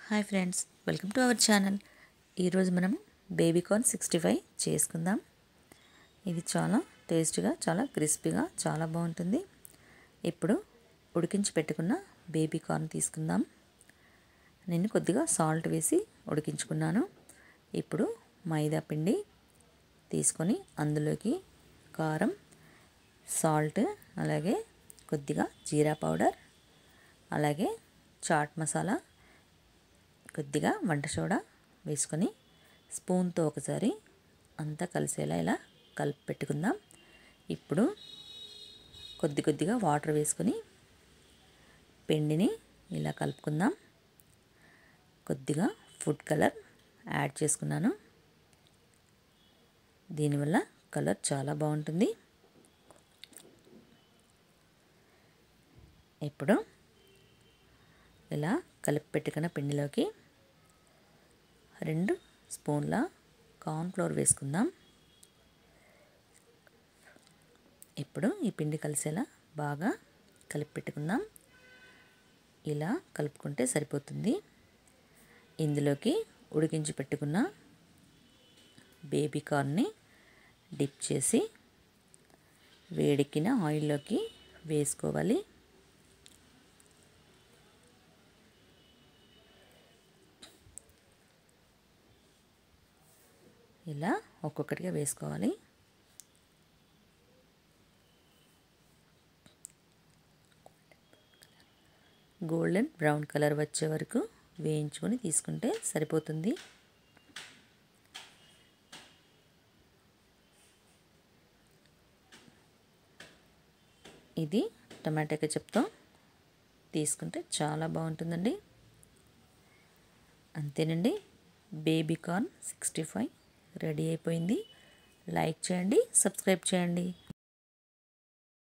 hi friends welcome to our channel ఈరోజు మనం baby corn sixty five చేసుకుందాం ఇది చాలా టేస్ట్గా చాలా క్రిస్పీగా చాలా బాగుంటుంది ఇప్పుడు ఉడికించి పెట్టుకున్న బేబీ కార్న్ తీసుకుందాం నేను కొద్దిగా సాల్ట్ వేసి ఉడికించుకున్నాను ఇప్పుడు మైదా పిండి తీసుకొని అందులోకి కారం సాల్ట్ అలాగే కొద్దిగా జీరా పౌడర్ అలాగే చాట్ మసాలా కొద్దిగా వంట సోడా వేసుకొని స్పూన్తో ఒకసారి అంతా కలిసేలా ఇలా కలిపి పెట్టుకుందాం ఇప్పుడు కొద్ది కొద్దిగా వాటర్ వేసుకొని పిండిని ఇలా కలుపుకుందాం కొద్దిగా ఫుడ్ కలర్ యాడ్ చేసుకున్నాను దీనివల్ల కలర్ చాలా బాగుంటుంది ఇప్పుడు ఇలా కలిపి పెట్టుకున్న పిండిలోకి రెండు స్పూన్ల కార్న్ఫ్లోర్ వేసుకుందాం ఇప్పుడు ఈ పిండి కలిసేలా బాగా కలిపి పెట్టుకుందాం ఇలా కలుపుకుంటే సరిపోతుంది ఇందులోకి ఉడికించి పెట్టుకున్న బేబీ కార్న్ని డిప్ చేసి వేడెక్కిన ఆయిల్లోకి వేసుకోవాలి ఇలా ఒక్కొక్కటిగా వేసుకోవాలి గోల్డెన్ బ్రౌన్ కలర్ వచ్చే వరకు వేయించుకొని తీసుకుంటే సరిపోతుంది ఇది టమాటా కెచప్తో తీసుకుంటే చాలా బాగుంటుందండి అంతేనండి baby corn sixty five ready అయిపోయింది లైక్ చేయండి సబ్స్క్రైబ్ చేయండి